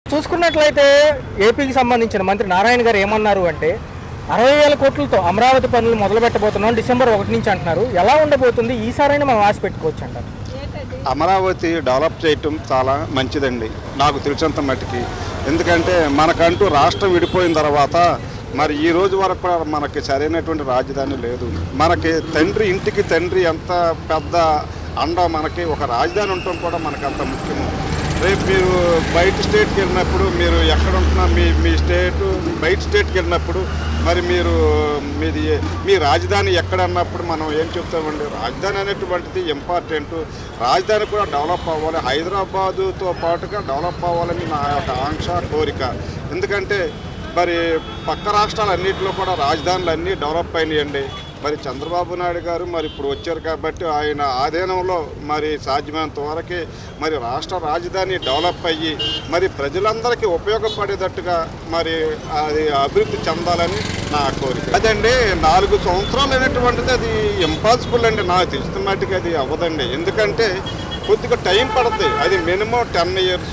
చూసుకున్నట్లయితే ఏపీకి సంబంధించిన మంత్రి నారాయణ గారు ఏమన్నారు అంటే అరవై వేల కోట్లతో అమరావతి పనులు మొదలు పెట్టబోతున్నాం డిసెంబర్ ఒకటి నుంచి అంటున్నారు ఎలా ఉండబోతుంది ఈసారైనా మనం ఆశ పెట్టుకోవచ్చు అంటారు అమరావతి డెవలప్ చేయటం చాలా మంచిదండి నాకు తెలిసినంత మట్టుకి ఎందుకంటే మనకంటూ రాష్ట్రం విడిపోయిన తర్వాత మరి ఈ రోజు వరకు కూడా మనకి సరైనటువంటి రాజధాని లేదు మనకి తండ్రి ఇంటికి తండ్రి ఎంత పెద్ద అండ మనకి ఒక రాజధాని ఉండటం కూడా మనకు అంత ముఖ్యము రేపు మీరు బయట స్టేట్కి వెళ్ళినప్పుడు మీరు ఎక్కడ ఉంటున్నా మీ మీ స్టేట్ బయట స్టేట్కి వెళ్ళినప్పుడు మరి మీరు మీది మీ రాజధాని ఎక్కడ అన్నప్పుడు మనం ఏం చెప్తామండి రాజధాని అనేటువంటిది ఇంపార్టెంట్ రాజధాని కూడా డెవలప్ అవ్వాలి హైదరాబాదుతో పాటుగా డెవలప్ అవ్వాలని నా యొక్క ఆంక్ష కోరిక ఎందుకంటే మరి పక్క రాష్ట్రాలన్నింటిలో కూడా రాజధానులు అన్నీ డెవలప్ అయినాయండి మరి చంద్రబాబు నాయుడు గారు మరి ఇప్పుడు వచ్చారు కాబట్టి ఆయన ఆధీనంలో మరి సాధ్యమైనంత వరకే మరి రాష్ట్ర రాజధాని డెవలప్ అయ్యి మరి ప్రజలందరికీ ఉపయోగపడేటట్టుగా మరి అది అభివృద్ధి చెందాలని నా కోరిక అదండి నాలుగు సంవత్సరాలు అనేటువంటిది అది ఇంపాసిబుల్ అండి నాకు తెలిసిన మట్టుకు అది అవ్వదండి ఎందుకంటే కొద్దిగా టైం పడుతుంది అది మినిమం టెన్ ఇయర్స్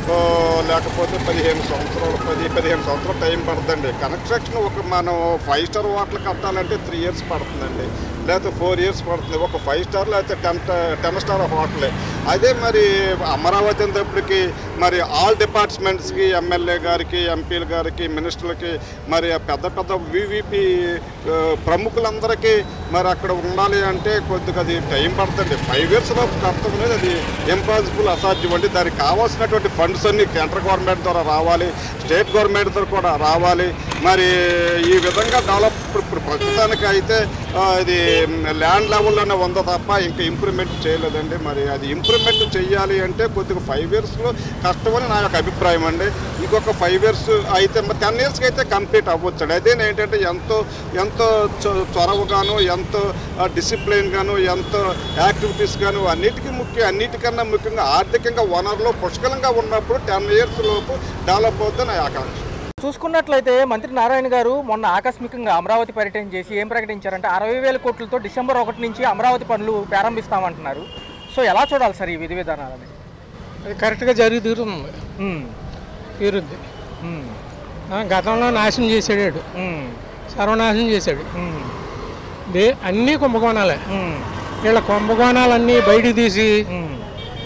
లేకపోతే పదిహేను సంవత్సరాలు పది పదిహేను సంవత్సరాలు టైం పడుతుందండి కన్స్ట్రక్షన్ ఒక మనం ఫైవ్ స్టార్ హోటల్ కట్టాలంటే త్రీ ఇయర్స్ పడుతుందండి లేకపోతే ఫోర్ ఇయర్స్ పడుతుంది ఒక ఫైవ్ స్టార్ లేకపోతే టెన్ టెన్ స్టార్ హోటలే అదే మరి అమరావతి అనేటప్పటికి మరి ఆల్ డిపార్ట్మెంట్స్కి ఎమ్మెల్యే గారికి ఎంపీల గారికి మినిస్టర్లకి మరి ఆ పెద్ద పెద్ద వివిపి ప్రముఖులందరికీ మరి అక్కడ ఉండాలి అంటే కొద్దిగా అది టైం పడుతుంది ఫైవ్ ఇయర్స్ లోపు కట్టడం అనేది అది ఇంపాసిబుల్ అసాధ్యం అండి దానికి కావాల్సినటువంటి ఫండ్స్ అన్ని సెంట్రల్ గవర్నమెంట్ ద్వారా రావాలి స్టేట్ గవర్నమెంట్ ద్వారా కూడా రావాలి మరి ఈ విధంగా డెవలప్ ఇప్పుడు ప్రస్తుతానికి అయితే ఆ, ఇది ల్యాండ్ లెవెల్లోనే ఉందో తప్ప ఇంకా ఇంప్రూవ్మెంట్ చేయలేదండి మరి అది ఇంప్రూవ్మెంట్ చేయాలి అంటే కొద్దిగా ఫైవ్ ఇయర్స్లో కష్టమని నా యొక్క అభిప్రాయం అండి ఇంకొక ఫైవ్ ఇయర్స్ అయితే టెన్ ఇయర్స్కి అయితే కంప్లీట్ అవ్వచ్చు అదే ఏంటంటే ఎంతో ఎంతో చొ- చొరవగాను ఎంతో డిసిప్లిన్ గాను ఎంతో యాక్టివిటీస్ గాను అన్నిటికీ ముఖ్యం అన్నిటికన్నా ముఖ్యంగా ఆర్థికంగా వనరులు పుష్కలంగా ఉన్నప్పుడు టెన్ ఇయర్స్ లోపు డెవలప్ అవుతుంది నా ఆకాంక్ష చూసుకున్నట్లయితే మంత్రి నారాయణ గారు మొన్న ఆకస్మికంగా అమరావతి పర్యటన చేసి ఏం ప్రకటించారంటే అరవై వేల కోట్లతో డిసెంబర్ ఒకటి నుంచి అమరావతి పనులు ప్రారంభిస్తామంటున్నారు సో ఎలా చూడాలి సార్ ఈ విధి విధానాలని అది కరెక్ట్గా జరిగి తీరుతుంది ఉమ్, తీరుద్ది ఉమ్, ఆ, గతంలో నాశనం చేసాడు ఉమ్, సర్వనాశనం చేశాడు ఉమ్, దే అన్నీ కుంభకోణాలే ఉమ్, వీళ్ళ కుంభకోణాలన్నీ బయటికి తీసి ఉమ్,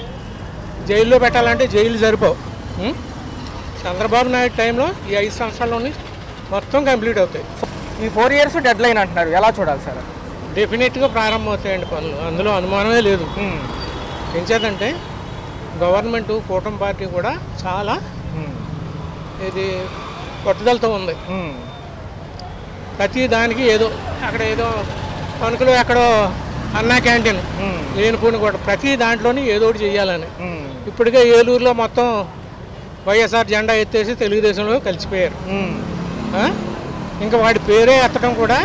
జైల్లో పెట్టాలంటే జైలు సరిపోవు ఉం? చంద్రబాబు నాయుడు టైంలో ఈ ఐదు సంవత్సరాల్లోని మొత్తం కంప్లీట్ అవుతాయి ఈ ఫోర్ ఇయర్స్ డెడ్ లైన్ అంటున్నారు ఎలా చూడాలి సార్ డెఫినెట్గా ప్రారంభం అవుతాయండి పనులు అందులో అనుమానమే లేదు ఉమ్, ఏం చేద్దంటే గవర్నమెంట్ కూటమి పార్టీ కూడా చాలా ఉమ్, ఇది పట్టుదలతో ఉంది ఉమ్, ప్రతి దానికి ఏదో అక్కడ ఏదో పనుకులు ఎక్కడో అన్నా క్యాంటీన్ ఉమ్, లేనిపోయిన కూడా ప్రతి దాంట్లోని ఏదో ఒకటి చేయాలని ఉమ్, ఇప్పటికే ఏలూరులో మొత్తం వైఎస్ఆర్ జెండా ఎత్తేసి తెలుగుదేశంలో కలిసిపోయారు ఉమ్, ఆ? ఇంకా వాడి పేరే ఎత్తడం కూడా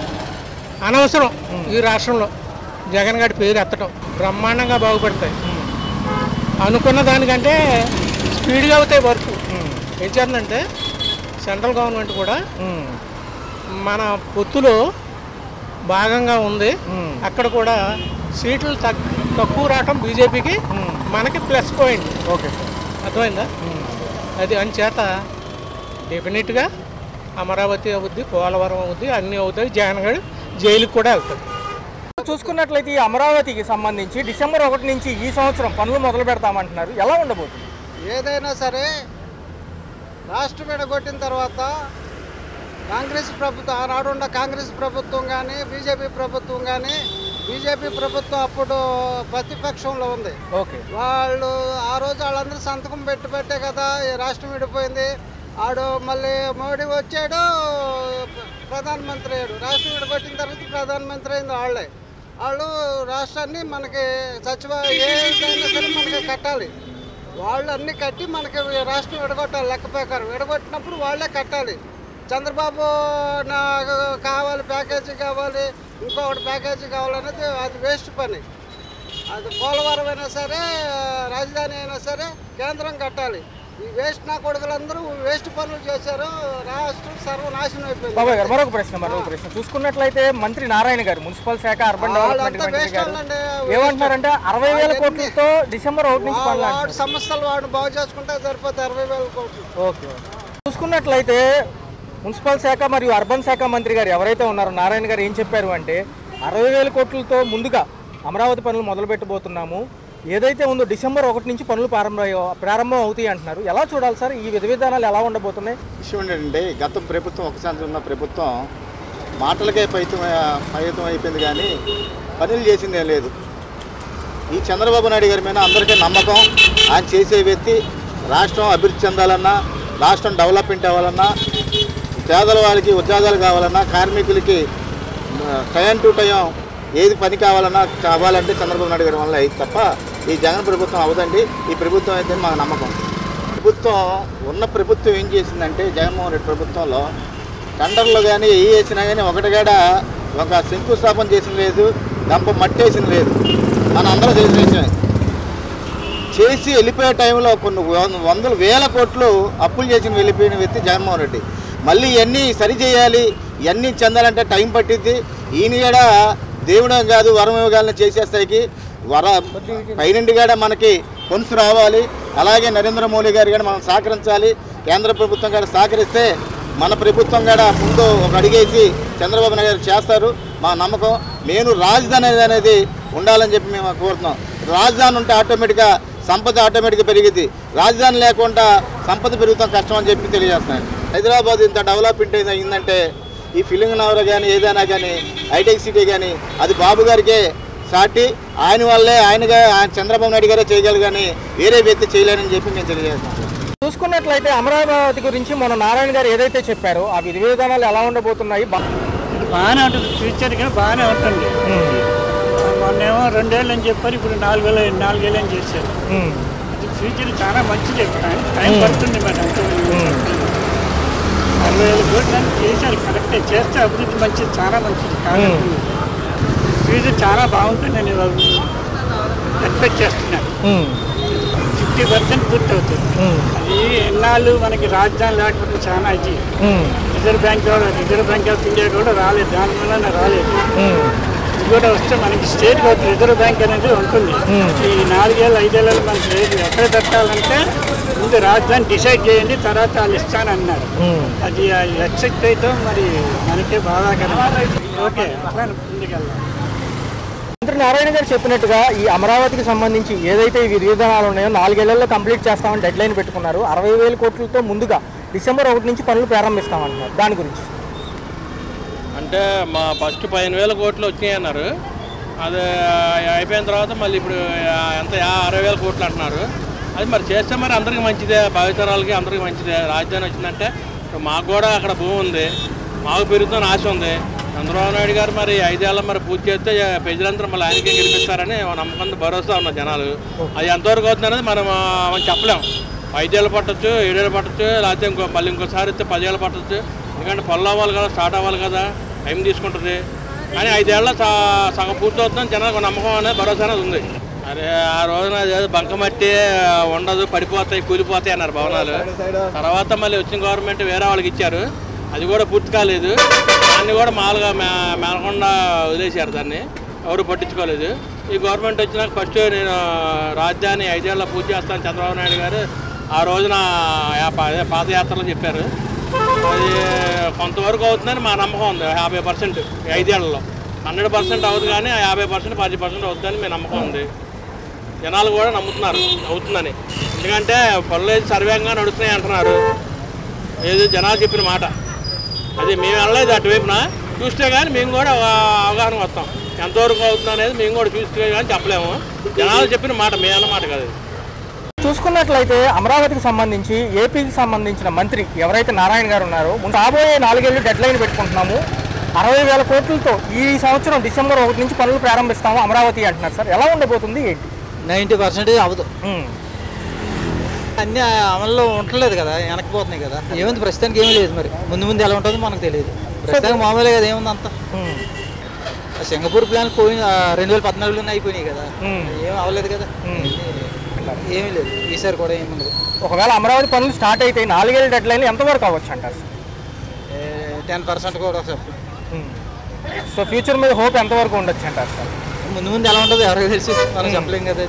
అనవసరం ఈ రాష్ట్రంలో జగన్ గారి పేరు ఎత్తడం బ్రహ్మాండంగా బాగుపడతాయి అనుకున్న దానికంటే స్పీడ్గా అవుతాయి వర్క్ ఉమ్, ఏం చేస్తుందంటే సెంట్రల్ గవర్నమెంట్ కూడా ఉమ్, మన పొత్తులో భాగంగా ఉంది ఉమ్, అక్కడ కూడా సీట్లు తక్ తక్కువ రావటం బీజేపీకి ఉమ్. మనకి ప్లస్ పాయింట్ ఓకే సార్ అర్థమైందా ఉమ్. అది అంచేత డెఫినెట్గా అమరావతి అవుద్ది పోలవరం అవుద్ది అన్నీ అవుతాయి జగన్ గడు జైలుకి కూడా వెళ్తాడు చూసుకున్నట్లయితే ఈ అమరావతికి సంబంధించి డిసెంబర్ ఒకటి నుంచి ఈ సంవత్సరం పనులు మొదలు పెడతామంటున్నారు ఎలా ఉండబోతుంది ఏదైనా సరే రాష్ట్రం విడగొట్టిన తర్వాత కాంగ్రెస్ ప్రభుత్వం ఆనాడు ఉన్న కాంగ్రెస్ ప్రభుత్వం కానీ బీజేపీ ప్రభుత్వం కానీ బీజేపీ ప్రభుత్వం అప్పుడు ప్రతిపక్షంలో ఉంది ఓకే వాళ్ళు ఆ రోజు వాళ్ళందరూ సంతకం పెట్టి పెట్టే కదా ఈ రాష్ట్రం విడిపోయింది ఆడు మళ్ళీ మోడీ వచ్చాడు ప్రధానమంత్రి అయ్యాడు రాష్ట్రం విడగొట్టిన తర్వాత ప్రధానమంత్రి అయింది వాళ్ళే వాళ్ళు రాష్ట్రాన్ని మనకి సచివాలయం ఏదైనా సరే మనకి కట్టాలి వాళ్ళు అన్ని కట్టి మనకి రాష్ట్రం విడగొట్టాలి లెక్క ప్రకారం విడగొట్టినప్పుడు వాళ్ళే కట్టాలి చంద్రబాబు నాకు కావాలి ప్యాకేజీ కావాలి ఇంకొకటి ప్యాకేజీ కావాలనేది అది వేస్ట్ పని అది పోలవరం అయినా సరే రాజధాని అయినా సరే కేంద్రం కట్టాలి ఈ వేస్ట్ నా కొడుకులందరూ వేస్ట్ పనులు చేశారు రాష్ట్రం సర్వనాశనం అయిపోయింది బాబాయ్ గారు మరొక ప్రశ్న మరొక ప్రశ్న చూసుకున్నట్లయితే మంత్రి నారాయణ గారు మున్సిపల్ శాఖ అర్బన్ డెవలప్మెంట్ వాళ్ళంతా మంత్రి వేస్ట్ గారు వాళ్ళండి. ఏమంటున్నారంటే అరవై వేల కోట్లతో డిసెంబర్ ఒకటి నుంచి పనులు వాడు అంటున్నారు. సమస్యలు వాడు బాగు చేసుకుంటే సరిపోతే అరవై వేల కోట్లు ఓకే ఓకే. చూసుకున్నట్లయితే మున్సిపల్ శాఖ మరియు అర్బన్ శాఖ మంత్రి గారు ఎవరైతే ఉన్నారో నారాయణ గారు ఏం చెప్పారు అంటే అరవై వేల కోట్లతో ముందుగా అమరావతి పనులు మొదలు పెట్టబోతున్నాము ఏదైతే ఉందో డిసెంబర్ ఒకటి నుంచి పనులు ప్రారంభం ప్రారంభం అవుతాయి అంటున్నారు ఎలా చూడాలి సార్ ఈ విధి విధానాలు ఎలా ఉండబోతున్నాయి విషయం ఏంటంటే గత ప్రభుత్వం ఒక సంవత్సరం ఉన్న ప్రభుత్వం మాటలకే పైతం పైతం అయిపోయింది కానీ పనులు చేసిందేం లేదు ఈ చంద్రబాబు నాయుడు గారి మీద అందరికీ నమ్మకం ఆయన చేసే వ్యక్తి రాష్ట్రం అభివృద్ధి చెందాలన్నా రాష్ట్రం డెవలప్మెంట్ అవ్వాలన్నా పేదల వాళ్ళకి ఉద్యోగాలు కావాలన్నా కార్మికులకి టైం టు టైం ఏది పని కావాలన్నా కావాలంటే చంద్రబాబు నాయుడు గారి వల్ల అయింది తప్ప ఈ జగన్ ప్రభుత్వం అవదండి ఈ ప్రభుత్వం అయితే మాకు నమ్మకం ప్రభుత్వం ఉన్న ప్రభుత్వం ఏం చేసిందంటే జగన్మోహన్ రెడ్డి ప్రభుత్వంలో టెండర్లు కానీ ఏ వేసినా కానీ ఒకటిగాడ ఒక శంకుస్థాపన చేసిన లేదు గంప మట్టి వేసిన లేదు మన అందరూ చేసిన విషయమే చేసి వెళ్ళిపోయే టైంలో కొన్ని వం- వందల వేల కోట్లు అప్పులు చేసి వెళ్ళిపోయిన వ్యక్తి జగన్మోహన్ రెడ్డి మళ్ళీ ఇవన్నీ సరి చేయాలి ఇవన్నీ చెందాలంటే టైం పట్టిద్ది ఈయన కూడా దేవుడే కాదు వరం ఇవ్వగాలని చేసేస్తాయికి వర పైనుండి కూడా మనకి కొనుసు రావాలి అలాగే నరేంద్ర మోడీ గారు కూడా మనం సహకరించాలి కేంద్ర ప్రభుత్వం కూడా సహకరిస్తే మన ప్రభుత్వం కూడా ముందు ఒక అడిగేసి చంద్రబాబు నాయుడు గారు చేస్తారు మా నమ్మకం నేను రాజధాని అనేది ఉండాలని చెప్పి మేము కోరుతున్నాం రాజధాని ఉంటే ఆటోమేటిక్గా సంపద ఆటోమేటిక్గా పెరిగిద్ది రాజధాని లేకుండా సంపద పెరుగుతాం కష్టం అని చెప్పి తెలియజేస్తున్నాను హైదరాబాద్ ఇంత డెవలప్మెంట్ అయితే అయిందంటే ఈ ఫిలింగ్ నగర్ కానీ ఏదైనా కానీ హైటెక్ సిటీ కానీ అది బాబు గారికే సాటి ఆయన వల్లే ఆయనగా ఆయన చంద్రబాబు నాయుడు గారే చేయగలరు కానీ వేరే వ్యక్తి చేయలేరని చెప్పి మేము తెలియజేస్తున్నాం చూసుకున్నట్లయితే అమరావతి గురించి మన నారాయణ గారు ఏదైతే చెప్పారో ఆ విధి విధానాలు ఎలా ఉండబోతున్నాయి బా- బాగానే ఉంటుంది ఫ్యూచర్గా బాగానే ఉంటుంది మొన్నేమో రెండేళ్ళు అని చెప్పారు ఇప్పుడు నాలుగు వేల నాలుగేళ్ళు అని చేశారు ఉమ్. అది ఫ్యూచర్ చాలా మంచిది టైం టైం పడుతుంది మరి అంతే అరవై వేల కోట్లు అని చేశారు కరెక్టే చేస్తే అభివృద్ధి మంచిది చాలా మంచిది కానీ ఫ్యూచర్ చాలా బాగుంటుంది నేను ఎక్స్పెక్ట్ చేస్తున్నాను ఉమ్. ఫిఫ్టీ పర్సెంట్ పూర్తి అవుతుంది ఉమ్. అది ఎన్నాళ్ళు మనకి రాజధాని లేకపోతే చాలా ఇది ఉమ్. రిజర్వ్ బ్యాంక్ కూడా రిజర్వ్ బ్యాంక్ ఆఫ్ ఇండియా కూడా రాలేదు దాని వల్ల రాలేదు ఉమ్. ఇది కూడా వస్తే మనకి స్టేట్ ఒక రిజర్వ్ బ్యాంక్ అనేది ఉంటుంది ఈ నాలుగేళ్ళు ఐదేళ్ళు మనకి లేదు ఎక్కడ పెట్టాలంటే ముందు రాజధాని డిసైడ్ చేయండి తర్వాత వాళ్ళు ఇస్తానన్నారు ఉమ్. అది ఎక్సెప్ట్ అయితే మరి మనకే బాధాకరం ఓకే అట్లా ముందుకెళ్దాం మంత్రి నారాయణ గారు చెప్పినట్టుగా ఈ అమరావతికి సంబంధించి ఏదైతే ఈ విధి విధానాలు ఉన్నాయో నాలుగేళ్లలో కంప్లీట్ చేస్తామని డెడ్ లైన్ పెట్టుకున్నారు అరవై వేల కోట్లతో ముందుగా డిసెంబర్ ఒకటి నుంచి పనులు ప్రారంభిస్తామంటున్నారు దాని గురించి అంటే మా ఫస్ట్ పదిహేను వేల కోట్లు వచ్చినాయి అన్నారు అది అయిపోయిన తర్వాత మళ్ళీ ఇప్పుడు ఎంత యా- అరవై వేల కోట్లు అంటున్నారు అది మరి చేస్తే మరి అందరికీ మంచిదే భావితరాలకి అందరికీ మంచిదే రాజధాని వచ్చిందంటే ఇప్పుడు మాకు కూడా అక్కడ భూమి ఉంది మాకు పెరుగుతున్న ఆశ ఉంది చంద్రబాబు నాయుడు గారు మరి ఐదేళ్ళ మరి పూర్తి చేస్తే ప్రజలందరూ మళ్ళీ ఆయనకే గెలిపిస్తారని ఒక నమ్మకం భరోసా ఉన్న జనాలు అది ఎంతవరకు అవుతుంది అనేది మనం ఆ, మనం చెప్పలేం ఐదేళ్ళు పట్టొచ్చు ఏడేళ్ళు పట్టొచ్చు లేకపోతే ఇంకో మళ్ళీ ఇంకోసారి వస్తే పదేళ్ళు పట్టొచ్చు ఎందుకంటే పనులు అవ్వాలి కదా స్టార్ట్ అవ్వాలి కదా టైం తీసుకుంటుంది కానీ ఐదేళ్ల స- సగం పూర్తి అవుతుందని జనాలకు నమ్మకం అనేది భరోసా అనేది ఉంది అరే ఆ రోజున అదేదో బంకమట్టి ఉండదు పడిపోతాయి కూలిపోతాయి అన్నారు భవనాలు తర్వాత మళ్ళీ వచ్చిన గవర్నమెంట్ వేరే వాళ్ళకి ఇచ్చారు అది కూడా పూర్తి కాలేదు దాన్ని కూడా మామూలుగా మే మేలకుండా వదిలేశారు దాన్ని ఎవరు పట్టించుకోలేదు ఈ గవర్నమెంట్ వచ్చినాక ఫస్ట్ నేను రాజధాని ఐదేళ్ల పూర్తి చేస్తాను చంద్రబాబు నాయుడు గారు ఆ రోజున యా- అదే పాదయాత్రలో చెప్పారు అది కొంతవరకు అవుతుందని మా నమ్మకం ఉంది యాభై పర్సెంట్ ఐదేళ్లలో హండ్రెడ్ పర్సెంట్ అవుతుంది కానీ ఆ యాభై పర్సెంట్ పది పర్సెంట్ అవుతుందని మీ నమ్మకం ఉంది జనాలు కూడా నమ్ముతున్నారు అవుతుందని ఎందుకంటే పనులు అయితే సర్వేంగా నడుస్తున్నాయి అంటున్నారు ఏది జనాలు చెప్పిన మాట అది మేము వెళ్ళలేదు అటువైపున చూస్తే కానీ మేము కూడా ఒక అవగాహన వస్తాం ఎంతవరకు అవుతుంది అనేది మేము కూడా చూస్తే కానీ చెప్పలేము జనాలు చెప్పిన మాట మేము అన్న మాట కాదు అది. చూసుకున్నట్లయితే అమరావతికి సంబంధించి ఏపీకి సంబంధించిన మంత్రి ఎవరైతే నారాయణ గారు ఉన్నారో ముందు రాబోయే నాలుగేళ్లు డెడ్ లైన్ పెట్టుకుంటున్నాము అరవై వేల కోట్లతో ఈ సంవత్సరం డిసెంబర్ ఒకటి నుంచి పనులు ప్రారంభిస్తాము అమరావతి అంటున్నారు సార్ ఎలా ఉండబోతుంది ఏంటి నైంటీ పర్సెంటేజ్ అవ్వదు ఉమ్. అన్నీ అమల్లో ఉండలేదు కదా వెనకపోతున్నాయి కదా ఏముంది ప్రస్తుతానికి ఏమీ లేదు మరి ముందు ముందు ఎలా ఉంటుందో మనకు తెలియదు ప్రస్తుతానికి మామూలుగా కదా ఏముంది అంత ఉమ్. ఆ సింగపూర్ ప్లాన్ పోయి రెండు వేల పద్నాలుగులోనే అయిపోయినాయి కదా ఉమ్. ఏం అవ్వలేదు కదా ఉమ్. ఏమీ లేదు ఈసారి కూడా ఏమి ఉండదు ఒకవేళ అమరావతి పనులు స్టార్ట్ అయితే నాలుగేళ్ళ డెడ్ లైన్ ఎంతవరకు అవ్వచ్చు అంటారు సార్ టెన్ పర్సెంట్ కూడా చెప్పు సో ఫ్యూచర్ మీద హోప్ ఎంతవరకు ఉండొచ్చు అంటారు సార్ ముందు ముందు ఎలా ఉంటుందో ఎవరికి తెలుసు మనం చెప్పలేం కదా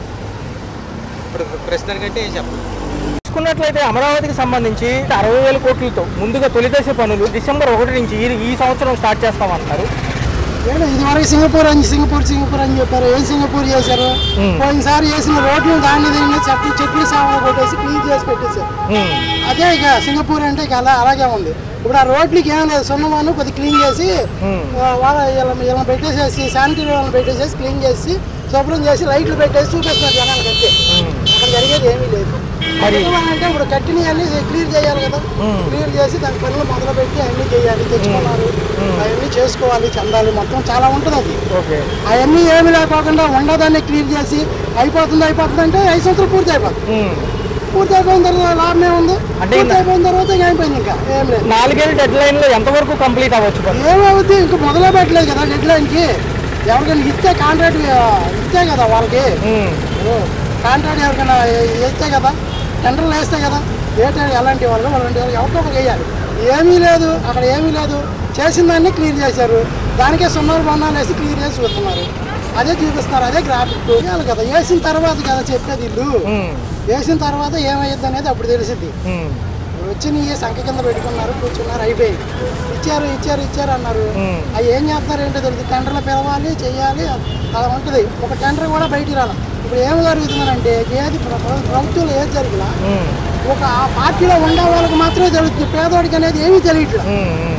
ఇప్పుడు ప్రస్తుతానికంటే ఏం చెప్పలేం చూసుకున్నట్లయితే అమరావతికి సంబంధించి అరవై వేల కోట్లతో ముందుగా తొలిదశ పనులు డిసెంబర్ ఒకటి నుంచి ఈ ఈ సంవత్సరం స్టార్ట్ చేస్తామంటున్నారు ఏంటో ఇదివరకు సింగపూర్ అని సింగపూర్ సింగపూర్ అని చెప్పారు ఏం సింగపూర్ చేశారు పోయినసారి వేసిన రోడ్లు దాన్ని దీన్ని చెట్లు చెట్లు సామాన్లు కొట్టేసి క్లీన్ చేసి పెట్టేశారు అదే ఇక సింగపూర్ అంటే ఇక అలా అలాగే ఉంది ఇప్పుడు ఆ రోడ్లకి ఏం లేదు సున్నమాను కొద్ది క్లీన్ చేసి ఆ, వాళ్ళ వీళ్ళని వీళ్ళని పెట్టేసేసి శానిటరీ వాళ్ళని పెట్టేసేసి క్లీన్ చేసి శుభ్రం చేసి లైట్లు పెట్టేసి చూపిస్తున్నారు జనానికి అంతే అక్కడ జరిగేది ఏమీ లేదు మరి- అంటే ఇప్పుడు కట్టినవి అన్ని క్లియర్ చేయాలి కదా క్లియర్ చేసి దాని పనులు మొదలు పెట్టి అన్ని చేయాలి తెచ్చుకున్నారు అవన్నీ చేసుకోవాలి చెందాలి మొత్తం చాలా ఉంటుంది అది ఓకే అవన్నీ ఏమి లేకోకుండా ఉండదాన్ని క్లియర్ చేసి అయిపోతుంది అయిపోతుంది అంటే ఐదు సంవత్సరాలు పూర్తి అయిపోతుంది పూర్తి అయిపోయిన తర్వాత లాభం ఏముంది అంటే పూర్తి అయిపోయిన తర్వాత ఇంకా అయిపోయింది ఇంకా ఏం లేదు నాలుగేళ్ళ డెడ్ లైన్ లో ఎంతవరకు కంప్లీట్ అవ్వచ్చు పనులు? ఏమవుద్ది ఇంకా మొదలే పెట్టలేదు కదా డెడ్ లైన్కి ఎవరికైనా ఇస్తే కాంట్రాక్ట్ ఇస్తే కదా వాళ్ళకి ఉమ్. కాంట్రాక్ట్ ఎవరికైనా ఇస్తే కదా టెండర్లు వేస్తే కదా ఏ టెండర్ ఎలాంటి వాళ్ళు అలాంటి వాళ్ళు ఎవరికో ఒకరు వేయాలి ఏమీ లేదు అక్కడ ఏమీ లేదు చేసిన దాన్ని క్లియర్ చేశారు దానికే సున్నారు బొన్నాలు వేసి క్లియర్ చేసి చూస్తున్నారు అదే చూపిస్తున్నారు అదే గ్రాఫిక్ వేయాలి కదా వేసిన తర్వాత కదా చెప్పేది ఇల్లు ఉమ్. వేసిన తర్వాత ఏమయ్యద్ది అనేది అప్పుడు తెలిసింది ఉమ్. వచ్చి నీ సంఖ కింద పెట్టుకున్నారు కూర్చున్నారు అయిపోయింది ఇచ్చారు ఇచ్చారు ఇచ్చారు అన్నారు మ్మ్. అవి ఏం చేస్తున్నారు ఏంటో తెలియదు టెండర్లు పిలవాలి చేయాలి అలా ఉంటుంది ఒక టెండర్ కూడా బయటికి రాలి ఇప్పుడు ఏం జరుగుతుందంటే ఏది ప్ర- ప్ర- ప్రభుత్వంలో ఏది జరిగినా ఉమ్. ఒక ఆ పార్టీలో ఉండే వాళ్ళకి మాత్రమే జరుగుతుంది పేదవాడికి అనేది ఏమీ తెలియట్లేదు ఉమ్. ఉమ్.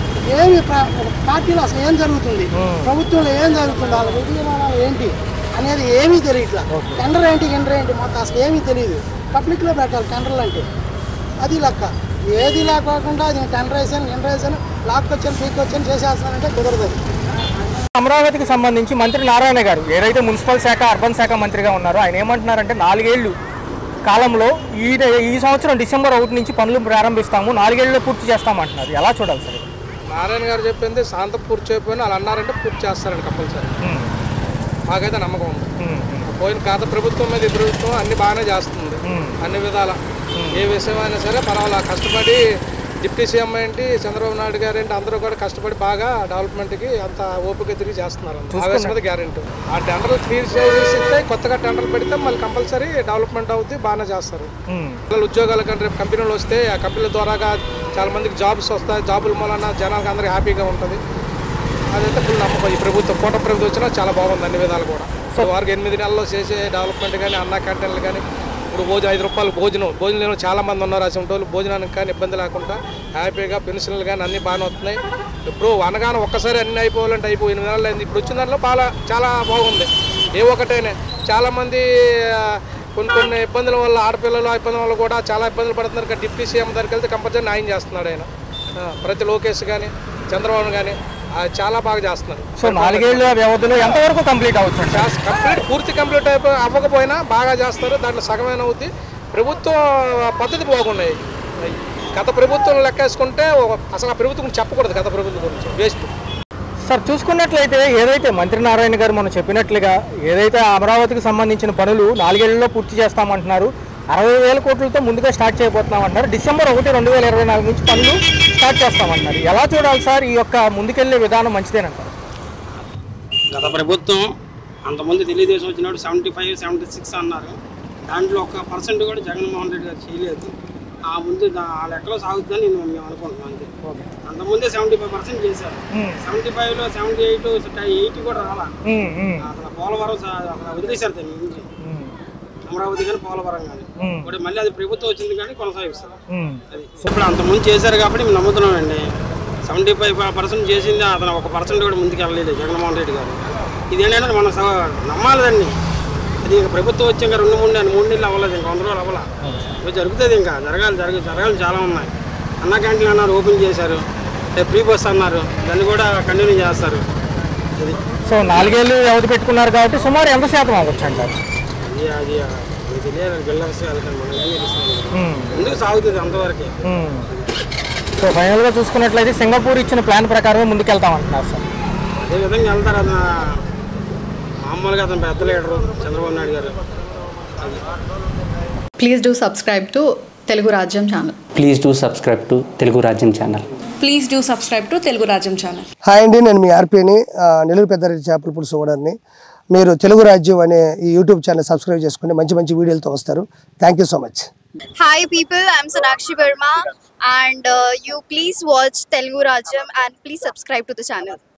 ఏమి ప్ర- ఒక పార్టీలో అసలు ఏం జరుగుతుంది మ్మ్. ప్రభుత్వంలో ఏం జరుగుతుంది వాళ్ళ విధానాలు ఏంటి అనేది ఏమీ తెలియట్లా టెండర్ ఏంటి టెండర్ ఏంటి మాకు అసలు ఏమీ తెలియదు పబ్లిక్లో పెట్టాలి టెండర్లు అంటే అది లెక్క ఏది లేకోకుండా అది టెండర్ వేసాను టెండర్ వేసాను లాక్కొచ్చాను పీక్కొచ్చాను చేసేస్తానంటే కుదరదు అది. అమరావతికి సంబంధించి మంత్రి నారాయణ గారు ఏదైతే మున్సిపల్ శాఖ అర్బన్ శాఖ మంత్రిగా ఉన్నారో ఆయన ఏమంటున్నారంటే నాలుగేళ్లు కాలంలో ఈ ఈ సంవత్సరం డిసెంబర్ ఒకటి నుంచి పనులు ప్రారంభిస్తాము నాలుగేళ్లలో పూర్తి చేస్తామంటున్నారు ఎలా చూడాలి సార్ ఇది? నారాయణ గారు చెప్పింది శాంతం పూర్తి చేయకపోయినా వాళ్ళు అన్నారంటే పూర్తి చేస్తారండి కంపల్సరీ ఉమ్. మాకైతే నమ్మకం ఉంది ఉమ్. పోయిన గత ప్రభుత్వం మీద ఈ ప్రభుత్వం అన్ని బాగానే చేస్తుంది మ్మ్. అన్ని విధాల ఏ విషయం అయినా సరే పర్వాలా కష్టపడి డిప్యూటీ సీఎం ఏంటి చంద్రబాబు నాయుడు గారు ఏంటి అందరూ కూడా కష్టపడి బాగా డెవలప్మెంట్కి అంత ఓపిక తిరిగి చేస్తున్నారు ఆవేశం మీద గ్యారెంటీ ఆ టెండర్లు క్లియర్ చేసి ఇస్తే కొత్తగా టెండర్లు పెడితే మళ్ళీ కంపల్సరీ డెవలప్మెంట్ అవుద్ది బాగానే చేస్తారు ఉమ్. పిల్లలు ఉద్యోగాల కంటే రేపు కంపెనీలు వస్తే ఆ కంపెనీల ద్వారాగా చాలా మందికి జాబ్స్ వస్తాయి జాబుల మూలన జనాలకు అందరికీ హ్యాపీగా ఉంటుంది అదైతే ఫుల్ నమ్మకం ఈ ప్రభుత్వం కూట ప్రభుత్వం వచ్చినా చాలా బాగుంది అన్ని విధాలు కూడా సో వారికి ఎనిమిది నెలల్లో చేసే డెవలప్మెంట్ కానీ అన్న క్యాంటీన్లు కానీ ఇప్పుడు భోజనం ఐదు రూపాయలు భోజనం భోజనం లేని చాలా మంది ఉన్నారు అసలు వాళ్ళు భోజనానికి కానీ ఇబ్బంది లేకుండా హ్యాపీగా పెన్షన్లు కానీ అన్ని బాగానే వస్తున్నాయి ఇప్పుడు అనగానే ఒక్కసారి అన్ని అయిపోవాలంటే అయిపోయి ఎనిమిది నెలలు అయింది ఇప్పుడు వచ్చిన దాంట్లో చాలా చాలా బాగుంది ఏ ఒకటేనే చాలామంది ఆ, కొన్ని కొన్ని ఇబ్బందుల వల్ల ఆడపిల్లలు ఆ ఇబ్బందుల వల్ల కూడా చాలా ఇబ్బందులు పడుతున్నారు కానీ డిప్యూటీ సీఎం దగ్గరికి వెళ్తే కంపల్సరీ న్యాయం చేస్తున్నాడు ఆయన ఆ, ప్రతి లోకేష్ కానీ చంద్రబాబు కానీ చాలా బాగా చేస్తున్నారు సో నాలుగేళ్ల వ్యవధిలో ఎంతవరకు కంప్లీట్ అవ్వచ్చు అంటారు? చేస్త- కంప్లీట్ పూర్తి కంప్లీట్ అయిపో అవ్వకపోయినా బాగా చేస్తారు దాంట్లో సగమైన అవుద్ది ప్రభుత్వం పద్ధతి బాగున్నాయి గత ప్రభుత్వం లెక్కేసుకుంటే ఒక- అసలు ఆ ప్రభుత్వం గురించి చెప్పకూడదు గత ప్రభుత్వం గురించి వేస్ట్ సార్ చూసుకున్నట్లయితే ఏదైతే మంత్రి నారాయణ గారు మనం చెప్పినట్లుగా ఏదైతే అమరావతికి సంబంధించిన పనులు నాలుగేళ్లలో పూర్తి చేస్తామంటున్నారు అరవై వేల కోట్లతో ముందుగా స్టార్ట్ చేయబోతున్నాం అంటున్నారు డిసెంబర్ ఒకటి రెండు వేల ఇరవై నాలుగు నుంచి పనులు స్టార్ట్ చేస్తామంటున్నారు ఎలా చూడాలి సార్ ఈ యొక్క ముందుకెళ్లే విధానం మంచిదేనంటారు గత ప్రభుత్వం అంతమంది తెలుగుదేశం వచ్చినప్పుడు సెవెంటీ ఫైవ్ సెవెంటీ సిక్స్ అన్నారు దాంట్లో ఒక పర్సెంట్ కూడా జగన్మోహన్ రెడ్డి గారు చేయలేదు ఆ ముందు దా- ఆ లెక్కలో సాగుతుందని నేను మేము అనుకుంటున్నాం అంతే అంతకుముందే సెవెంటీ ఫైవ్ పర్సెంట్ చేశారు సెవెంటీ ఫైవ్లో సెవెంటీ ఎయిట్ ఎయిటీ కూడా రాలా ఉమ్, ఉమ్, అసలు పోలవరం సా- అసలు వదిలేశారు దాని నుంచి ఉమ్, అమరావతి కానీ పోలవరం కానీ ఉమ్, ఇప్పుడు మళ్ళీ అది ప్రభుత్వం వచ్చింది కానీ కొనసాగిస్తారు ఉమ్. అది ఇప్పుడు అంతకుముందు చేశారు కాబట్టి మేము నమ్ముతున్నామండి సెవెంటీ ఫైవ్ పర్సెంట్ చేసింది అతను ఒక పర్సెంట్ కూడా ముందుకు వెళ్ళలేదు జగన్మోహన్ రెడ్డి గారు ఇదేంటంటే మనం స- నమ్మాలి దాన్ని అది ఇంకా ప్రభుత్వం వచ్చి ఇంకా రెండు మూడు నెలలు మూడు నెలలు అవ్వలేదు ఇంకా వంద రోజులు అవ్వాల ఇది జరుగుతుంది ఇంకా జరగాలి జరగ జరగాలి చాలా ఉన్నాయి అన్న క్యాంటీన్ అన్నారు ఓపెన్ చేశారు రేపు ఫ్రీ బస్ అన్నారు దాన్ని కూడా కంటిన్యూ చేస్తారు అది సో నాలుగేళ్ళు వ్యవధి పెట్టుకున్నారు కాబట్టి సుమారు ఎంత శాతం అవ్వచ్చు అంటారు అది అది మీకు తెలియాలి బిల్డర్స్ వెళ్తాను మనం ఏం తెలుస్తుంది ఉమ్, ఎందుకు సాగుతుంది అంతవరకే ఉమ్. సో ఫైనల్గా చూసుకున్నట్లయితే సింగపూర్ ఇచ్చిన ప్లాన్ ప్రకారం ముందుకెళ్తాం అంటున్నారు సార్ అదే విధంగా వెళ్తారు అతను మామూలుగా అతను పెద్ద లీడరు చంద్రబాబు నాయుడు గారు అది please do subscribe to Telugu Rajyam channel please do subscribe to Telugu Rajyam channel please do subscribe to Telugu Rajyam channel hi అండి నేను మీ ఆర్పీని నెల్లూరు పెద్దారెడ్డి చేపల పులుసు ఓనర్ని మీరు తెలుగు రాజ్యం అనే ఈ యూట్యూబ్ ఛానల్ సబ్స్క్రైబ్ చేసుకుని మంచి మంచి వీడియోలతో వస్తారు thank you so much Hi people, I'm Sonakshi Verma and uh, you please watch Telugu Rajam and please subscribe to the channel.